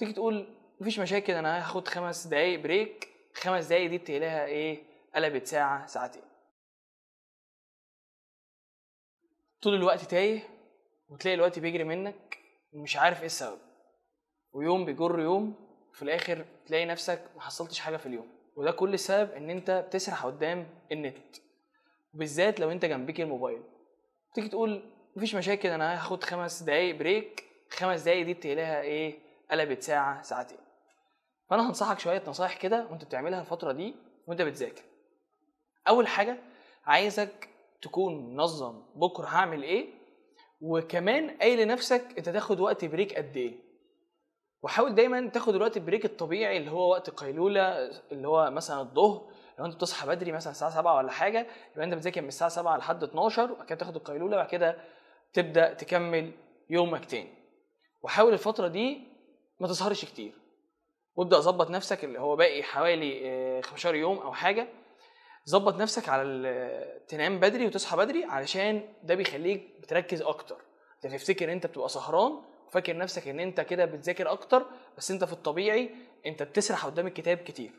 تيجي تقول مفيش مشاكل انا هاخد خمس دقايق بريك خمس دقايق دي تلاقيها ايه قلبت ساعه ساعتين طول الوقت تايه وتلاقي الوقت بيجري منك ومش عارف ايه السبب ويوم بيجر يوم في الاخر تلاقي نفسك ما حصلتش حاجه في اليوم وده كل السبب ان انت بتسرح قدام النت وبالذات لو انت جنبيك الموبايل تيجي تقول مفيش مشاكل انا هاخد خمس دقايق بريك خمس دقايق دي تلاقيها ايه قلبت ساعه ساعتين فانا هنصحك شويه نصايح كده وانت بتعملها الفتره دي وانت بتذاكر اول حاجه عايزك تكون منظم بكره هعمل ايه وكمان قايل لنفسك انت تاخد وقت بريك قد ايه وحاول دايما تاخد الوقت البريك الطبيعي اللي هو وقت قيلوله اللي هو مثلا الظهر لو انت بتصحى بدري مثلا الساعه 7 ولا حاجه يبقى انت بتذاكر من الساعه 7 لحد 12 وبعد كده تاخد القيلوله وبعد كده تبدا تكمل يومك تاني وحاول الفتره دي ما تسهرش كتير وابدا ظبط نفسك اللي هو باقي حوالي آه، 15 يوم او حاجه ظبط نفسك على ال- تنام بدري وتصحى بدري علشان ده بيخليك بتركز اكتر انت تفتكر ان انت بتبقى سهران وفاكر نفسك ان انت كده بتذاكر اكتر بس انت في الطبيعي انت بتسرح قدام الكتاب كتير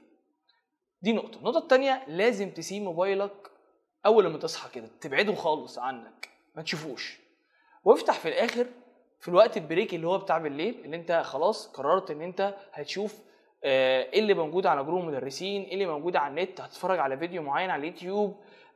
دي نقطه النقطه التانية لازم تسيب موبايلك اول لما تصحى كده تبعده خالص عنك ما تشوفوش وافتح في الاخر في الوقت البريك اللي هو بتاع بالليل اللي انت خلاص قررت ان انت هتشوف آه، ايه اللي موجود على جروب المدرسين ايه اللي موجود على النت هتتفرج على فيديو معين على اليوتيوب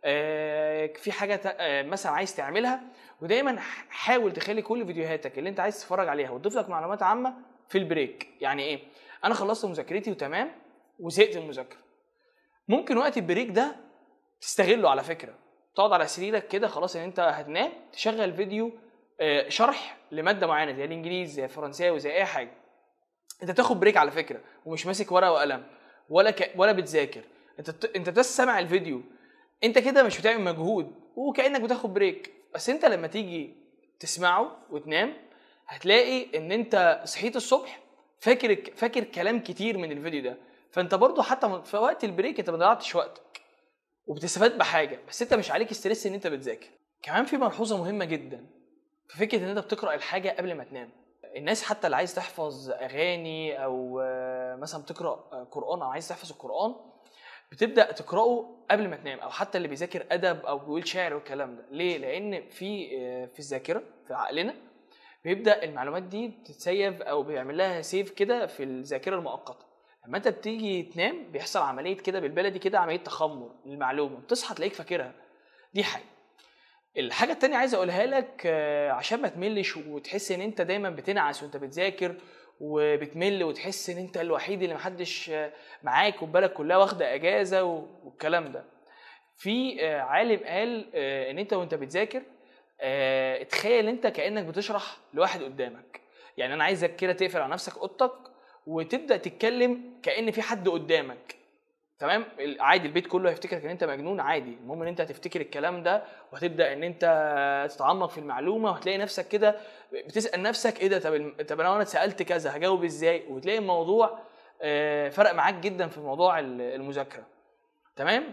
آه، في حاجه تا- آه، مثلا عايز تعملها ودايما ح- حاول تخلي كل فيديوهاتك اللي انت عايز تتفرج عليها وتضيف لك معلومات عامه في البريك يعني ايه انا خلصت مذاكرتي وتمام وزهقت من المذاكره ممكن وقت البريك ده تستغله على فكره تقعد على سريرك كده خلاص ان انت هتنام تشغل فيديو آه، شرح لماده معينه زي الانجليزي زي الفرنساوي زي اي حاجه انت بتاخد بريك على فكره ومش ماسك ورقه وقلم ولا ك... ولا بتذاكر انت بت... انت بس سامع الفيديو انت كده مش بتعمل مجهود وكانك بتاخد بريك بس انت لما تيجي تسمعه وتنام هتلاقي ان انت صحيت الصبح فاكر فاكر كلام كتير من الفيديو ده فانت برضو حتى في وقت البريك انت ما ضيعتش وقتك وبتستفاد بحاجه بس انت مش عليك ستريس ان انت بتذاكر كمان في ملحوظه مهمه جدا في فكره ان انت بتقرا الحاجه قبل ما تنام الناس حتى اللي عايز تحفظ اغاني او آه، مثلا بتقرا آه، قران او عايز تحفظ القران بتبدا تقراه قبل ما تنام او حتى اللي بيذاكر ادب او بيقول شعر والكلام ده ليه لان في آه، في الذاكره في عقلنا بيبدا المعلومات دي بتتسيف او بيعمل لها سيف كده في الذاكره المؤقته لما انت بتيجي تنام بيحصل عمليه كده بالبلدي كده عمليه تخمر للمعلومه بتصحى تلاقيك فاكرها دي حاجه الحاجة التانية عايز اقولها لك آه، عشان ما تملش وتحس ان انت دايما بتنعس وانت بتذاكر وبتمل وتحس ان انت الوحيد اللي محدش آه، معاك والبلد كلها واخدة اجازة و- والكلام ده في آه، عالم قال آه، ان انت وانت بتذاكر آه، تخيل انت كانك بتشرح لواحد قدامك يعني انا عايزك كده تقفل على نفسك اوضتك وتبدا تتكلم كان في حد قدامك تمام ال- عادي البيت كله هيفتكرك ان انت مجنون عادي المهم ان انت هتفتكر الكلام ده وهتبدا ان انت تتعمق في المعلومه وهتلاقي نفسك كده بتسال نفسك ايه ده طب الم- طب انا لو انا اتسالت كذا هجاوب ازاي وتلاقي الموضوع آه، فرق معاك جدا في موضوع ال- المذاكره تمام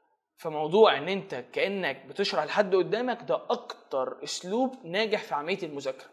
فموضوع ان انت كانك بتشرح لحد قدامك ده اكتر اسلوب ناجح في عمليه المذاكره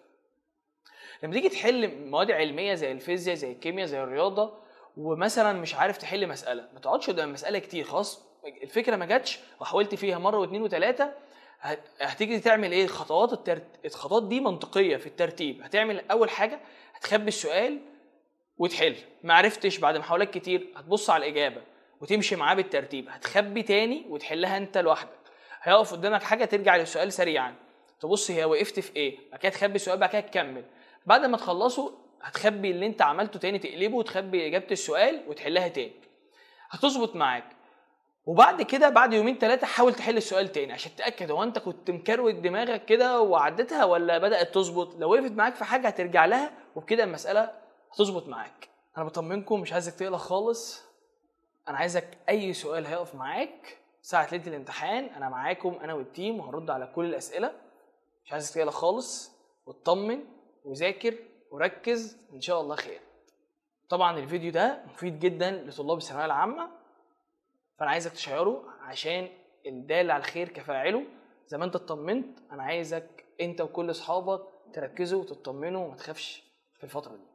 لما تيجي تحل مواد علميه زي الفيزياء زي الكيمياء زي الرياضه ومثلا مش عارف تحل مساله ما تقعدش قدام المساله كتير خلاص الفكره ما جاتش وحاولت فيها مره واثنين وثلاثه هت- هتيجي تعمل ايه خطوات الترت... الخطوات دي منطقيه في الترتيب هتعمل اول حاجه هتخبي السؤال وتحل ما عرفتش بعد محاولات كتير هتبص على الاجابه وتمشي معاه بالترتيب هتخبي تاني وتحلها انت لوحدك هيقف قدامك حاجه ترجع للسؤال سريعا تبص هي وقفت في ايه بعد كده تخبي السؤال بعد كده تكمل بعد ما تخلصه هتخبي اللي انت عملته تاني تقلبه وتخبي اجابه السؤال وتحلها تاني هتظبط معاك وبعد كده بعد يومين ثلاثه حاول تحل السؤال تاني عشان تتاكد هو انت كنت مكروت دماغك كده وعدتها ولا بدات تظبط لو وقفت معاك في حاجه هترجع لها وبكده المساله هتظبط معاك انا بطمنكم مش عايزك تقلق خالص انا عايزك اي سؤال هيقف معاك ساعه ليله الامتحان انا معاكم انا والتيم وهنرد على كل الاسئله مش عايزك تقلق خالص واطمن وذاكر وركز ان شاء الله خير طبعا الفيديو ده مفيد جدا لطلاب الثانويه العامه فانا عايزك تشيره عشان الدال على الخير كفاعله زي ما انت اطمنت انا عايزك انت وكل اصحابك تركزوا وتطمنوا وما تخافش في الفتره دي